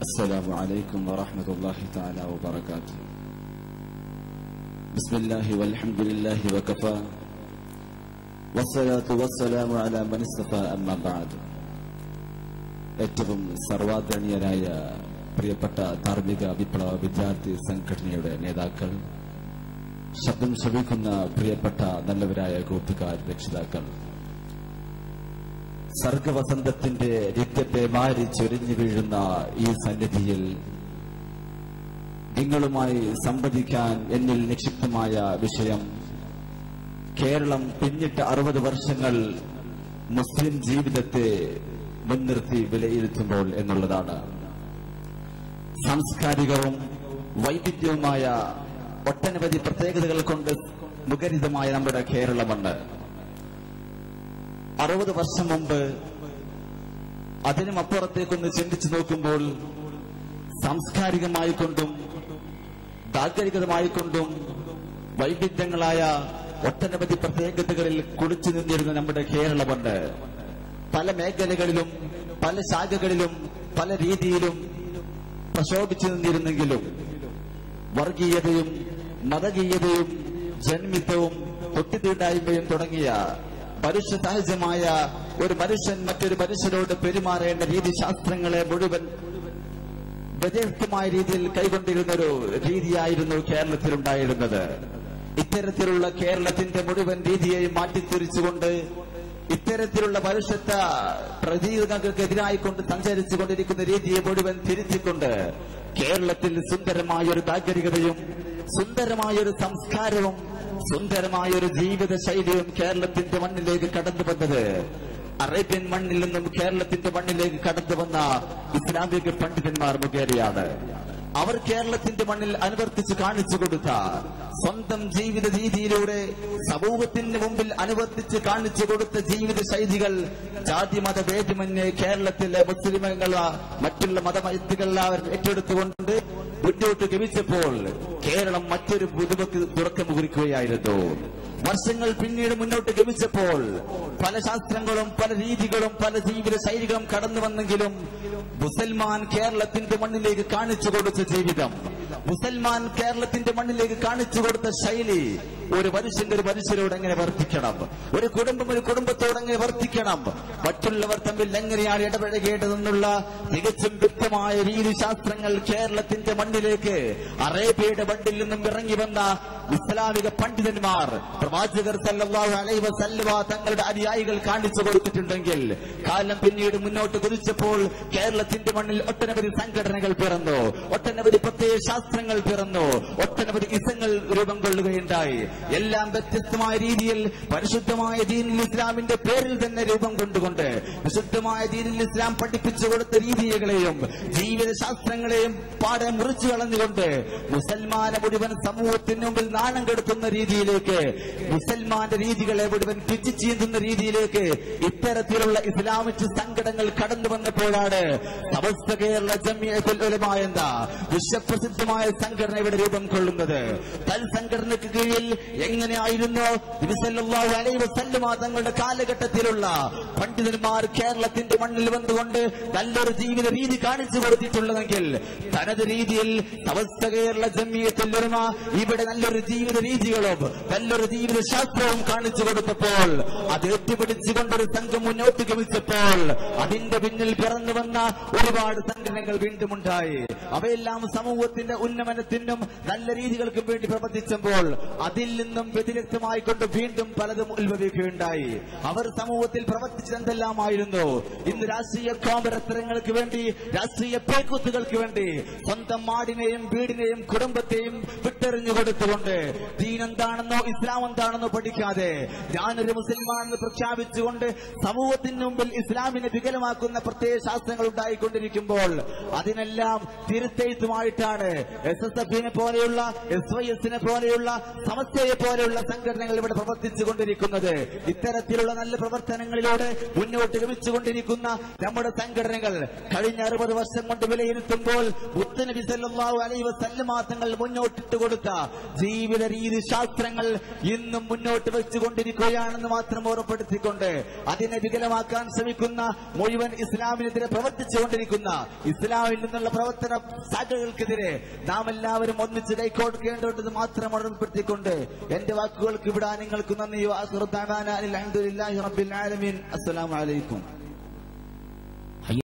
السلام عليكم ورحمة الله تعالى وبركاته بسم الله والحمد لله وكفى والصلاة والسلام على من اصطفى أما بعد ഏറ്റവും സർവാദരണീയരായ പ്രിയപ്പെട്ട ധാർമ്മിക വിപ്ലവ വിദ്യാർത്ഥി സംഘടനയുടെ നേതാക്കൾ ശബ്ദം ശ്രമിക്കുന്ന പ്രിയപ്പെട്ട നല്ലവരായ കൂട്ടുകാർ രക്ഷിതാക്കൾ സർഗവസന്തത്തിന്റെ രക്തത്തെ മാരി ചൊരിഞ്ഞു വീഴുന്ന ഈ സന്നിധിയിൽ നിങ്ങളുമായി സംവദിക്കാൻ എന്നിൽ നിക്ഷിപ്തമായ വിഷയം കേരളം പിന്നിട്ട അറുപത് വർഷങ്ങൾ മുസ്ലിം ജീവിതത്തെ മുൻനിർത്തി വിലയിരുത്തുമ്പോൾ എന്നുള്ളതാണ് സാംസ്കാരികവും വൈവിധ്യവുമായ ഒട്ടനവധി പ്രത്യേകതകൾ കൊണ്ട് മുഖരിതമായ നമ്മുടെ കേരളമുണ്ട് അറുപത് വർഷം മുമ്പ് അതിനും അപ്പുറത്തേക്കൊന്ന് ചിന്തിച്ചു നോക്കുമ്പോൾ സാംസ്കാരികമായിക്കൊണ്ടും താൽക്കാലികമായിക്കൊണ്ടും വൈവിധ്യങ്ങളായ ഒട്ടനവധി പ്രത്യേകതകളിൽ കുളിച്ചു നിന്നിരുന്ന നമ്മുടെ കേരളമുണ്ട് പല മേഖലകളിലും പല ശാഖകളിലും പല രീതിയിലും പ്രശോഭിച്ചു നിന്നിരുന്നെങ്കിലും വർഗീയതയും മതകീയതയും ജന്മിത്വവും തൊട്ടിത്തീണ്ടായ്മയും തുടങ്ങിയ മനുഷ്യ സഹജമായ ഒരു മനുഷ്യൻ മറ്റൊരു മനുഷ്യരോട് പെരുമാറേണ്ട രീതിശാസ്ത്രങ്ങളെ മുഴുവൻ വ്യത്യസ്തമായ രീതിയിൽ കൈകൊണ്ടിരുന്ന ഒരു രീതിയായിരുന്നു കേരളത്തിലുണ്ടായിരുന്നത് ഇത്തരത്തിലുള്ള കേരളത്തിന്റെ മുഴുവൻ രീതിയെയും മാറ്റിത്തിരിച്ചുകൊണ്ട് ഇത്തരത്തിലുള്ള മനുഷ്യത്വ പ്രതീകങ്ങൾക്കെതിരായിക്കൊണ്ട് സഞ്ചരിച്ചു കൊണ്ടിരിക്കുന്ന രീതിയെ മുഴുവൻ തിരുത്തിക്കൊണ്ട് കേരളത്തിൽ സുന്ദരമായ ഒരു നാഗരികതയും സുന്ദരമായ ഒരു സംസ്കാരവും സുന്ദരമായ ഒരു ജീവിത ശൈലിയും കേരളത്തിന്റെ മണ്ണിലേക്ക് കടന്നു വന്നത് അറേബ്യൻ മണ്ണിൽ നിന്നും കേരളത്തിന്റെ മണ്ണിലേക്ക് കടന്നു വന്ന ഇസ്ലാമിക പണ്ഡിതന്മാർ മുഖേനയാണ് അവർ കേരളത്തിന്റെ മണ്ണിൽ അനുവർത്തിച്ച് കാണിച്ചു കൊടുത്ത സ്വന്തം ജീവിത രീതിയിലൂടെ സമൂഹത്തിന് മുമ്പിൽ അനുവർത്തിച്ച് കാണിച്ചു കൊടുത്ത ജീവിത ശൈലികൾ ജാതി മത ഭേദമന്യേ കേരളത്തിലെ മുസ്ലിമുകൾ മറ്റുള്ള മതമയത്തുകളെല്ലാം ഏറ്റെടുത്തുകൊണ്ട് മുന്നോട്ട് ഗമിച്ചപ്പോൾ കേരളം മറ്റൊരു പുതുമക്ക് തുറക്കം കുറിക്കുകയായിരുന്നു വർഷങ്ങൾ പിന്നീട് മുന്നോട്ട് ഗമിച്ചപ്പോൾ പല ശാസ്ത്രങ്ങളും പല രീതികളും പല ജീവിത ശൈലികളും കടന്നു വന്നെങ്കിലും മുസൽമാൻ കേരളത്തിന്റെ മണ്ണിലേക്ക് കാണിച്ചു കൊടുത്ത ജീവിതം മുസൽമാൻ കേരളത്തിന്റെ മണ്ണിലേക്ക് കാണിച്ചു കൊടുത്ത ശൈലി ഒരു മനുഷ്യന്റെ ഒരു മനുഷ്യരോട് എങ്ങനെ വർത്തിക്കണം ഒരു കുടുംബം ഒരു കുടുംബത്തോട് എങ്ങനെ വർത്തിക്കണം മറ്റുള്ളവർ തമ്മിൽ എങ്ങനെയാണ് ഇടപഴകേണ്ടതെന്നുള്ള തികച്ചും വ്യക്തമായ രീതിശാസ്ത്രങ്ങൾ കേരളത്തിന്റെ മണ്ണിലേക്ക് അറേബ്യയുടെ മണ്ണിൽ നിന്നും ഇറങ്ങി വന്ന ഇസ്ലാമിക പണ്ഡിതന്മാർ പ്രവാചകർ സല്ലല്ലാഹു അലൈഹി വസല്ലമ തങ്ങളുടെ അനുയായികൾ കാണിച്ചു കൊടുത്തിട്ടുണ്ടെങ്കിൽ കാലം പിന്നീട് മുന്നോട്ട് കുതിച്ചപ്പോൾ കേരളത്തിന്റെ മണ്ണിൽ ഒട്ടനവധി സംഘടനകൾ പിറന്നു ഒട്ടനവധി പ്രത്യയ ശാസ്ത്രങ്ങൾ പിറന്നു ഒട്ടനവധി ഇസങ്ങൾ രൂപം കൊള്ളുകയുണ്ടായി എല്ലാം വ്യത്യസ്തമായ രീതിയിൽ പരിശുദ്ധമായ ദീനിൽ ഇസ്ലാമിന്റെ പേരിൽ തന്നെ രൂപം കൊണ്ടുകൊണ്ട് വിശുദ്ധമായ ദീനിൽ ഇസ്ലാം പഠിപ്പിച്ചു കൊടുത്ത രീതികളെയും ജീവിത ശാസ്ത്രങ്ങളെയും പാടെ മുറിച്ചു കളഞ്ഞുകൊണ്ട് മുസൽമാനെ മുഴുവൻ സമൂഹത്തിന് മുമ്പിൽ നാണം കെടുത്തുന്ന രീതിയിലേക്ക് മുസൽമാന്റെ രീതികളെ മുഴുവൻ പിച്ചു ചീന്തുന്ന രീതിയിലേക്ക് ഇത്തരത്തിലുള്ള ഇസ്ലാമിസ്റ്റ് സംഘടനകൾ കടന്നു വന്നപ്പോഴാണ് സമസ്ത കേരള ജമിയത്തുൽ ഉലമ എന്ന വിശ്വപ്രസിദ്ധമായ സംഘടന ഇവിടെ രൂപം കൊള്ളുന്നത് തൽ സംഘടനയ്ക്ക് കീഴിൽ എങ്ങനെയായിരുന്നു നബി സല്ലല്ലാഹു അലൈഹി വസല്ലമ തങ്ങളുടെ കാലഘട്ടത്തിലുള്ള പണ്ഡിതന്മാർ കേരളത്തിന്റെ മണ്ണിൽ വന്നുകൊണ്ട് നല്ലൊരു ജീവിത രീതി കാണിച്ചു കൊടുത്തിട്ടുള്ളതെങ്കിൽ തനത് രീതിയിൽ സമസ്ത കേരള ജമിയത്തുൽ ഉലമ ഇവിടെ നല്ലൊരു ജീവിത രീതികളും നല്ലൊരു ജീവിത ശാസ്ത്രവും കാണിച്ചു കൊടുത്തപ്പോൾ അത് ഏറ്റുപിടിച്ചുകൊണ്ടൊരു സംഘം മുന്നോട്ട് ഗമിച്ചപ്പോൾ അതിന്റെ പിന്നിൽ പിറന്നു വന്ന ഒരുപാട് സംഘടനകൾ വീണ്ടും ഉണ്ടായി അവയെല്ലാം സമൂഹത്തിന്റെ ഉന്നമനത്തിനും നല്ല രീതികൾക്കും വേണ്ടി പ്രവർത്തിച്ചപ്പോൾ അതിൽ നിന്നും വ്യതിരിക്തമായിക്കൊണ്ട് വീണ്ടും പലതും ഉത്ഭവിക്കുകയുണ്ടായി അവർ സമൂഹത്തിൽ പ്രവർത്തിച്ചത് എന്തെല്ലാമായിരുന്നു ഇന്ന് രാഷ്ട്രീയ കോമരത്തരങ്ങൾക്ക് വേണ്ടി രാഷ്ട്രീയ പേക്കുത്തുകൾക്ക് വേണ്ടി സ്വന്തം മാടിനെയും വീടിനെയും കുടുംബത്തെയും വിട്ടെറിഞ്ഞു കൊടുത്തുകൊണ്ട് ദീൻ എന്താണെന്നോ ഇസ്ലാം എന്താണെന്നോ പഠിക്കാതെ ഞാനൊരു മുസ്ലിമാണെന്ന് പ്രഖ്യാപിച്ചുകൊണ്ട് സമൂഹത്തിന് മുമ്പിൽ ഇസ്ലാമിനെ വികലമാക്കുന്ന പ്രത്യേക ശാസ്ത്രങ്ങൾ ഉണ്ടായിക്കൊണ്ടിരിക്കുമ്പോൾ അതിനെല്ലാം തിരുത്തെഴുത്തുമായിട്ടാണ് എസ് എസ് എഫിനെ പോലെയുള്ള എസ് വൈ എസിനെ പോലെയുള്ള സമസ്ത മുസ്ലിയെ പോലെയുള്ള സംഘടനകൾ ഇവിടെ പ്രവർത്തിച്ചു കൊണ്ടിരിക്കുന്നത് ഇത്തരത്തിലുള്ള നല്ല പ്രവർത്തനങ്ങളിലൂടെ മുന്നോട്ട് ഗമിച്ചുകൊണ്ടിരിക്കുന്ന നമ്മുടെ സംഘടനകൾ കഴിഞ്ഞ അറുപത് വർഷം കൊണ്ട് വിലയിരുത്തുമ്പോൾ മുത്തനബി സല്ലല്ലാഹു അലൈഹി വസല്ലമ തങ്ങൾ മുന്നോട്ടിട്ട് കൊടുത്ത ജീവിത രീതി ശാസ്ത്രങ്ങൾ ഇന്നും മുന്നോട്ട് വെച്ചുകൊണ്ടിരിക്കുകയാണെന്ന് മാത്രം ഓർമ്മപ്പെടുത്തിക്കൊണ്ട് അതിനെ വികലമാക്കാൻ ശ്രമിക്കുന്ന മുഴുവൻ ഇസ്ലാമിനെതിരെ പ്രവർത്തിച്ചുകൊണ്ടിരിക്കുന്ന ഇസ്ലാമിൽ നിന്നുള്ള പ്രവർത്തന ശാഖകൾക്കെതിരെ നാം എല്ലാവരും ഒന്നിച്ച് കൈക്കോടുക്കേണ്ടത് മാത്രം ഓർമ്മപ്പെടുത്തിക്കൊണ്ട് എന്റെ വാക്കുകൾക്ക് വിടാൻ നിങ്ങൾക്ക് നന്ദി വാസുറുദ്ദാന അലഹദില്ലാഹി റബ്ബിൽ ആലമീൻ അസ്സലാമു അലൈക്കും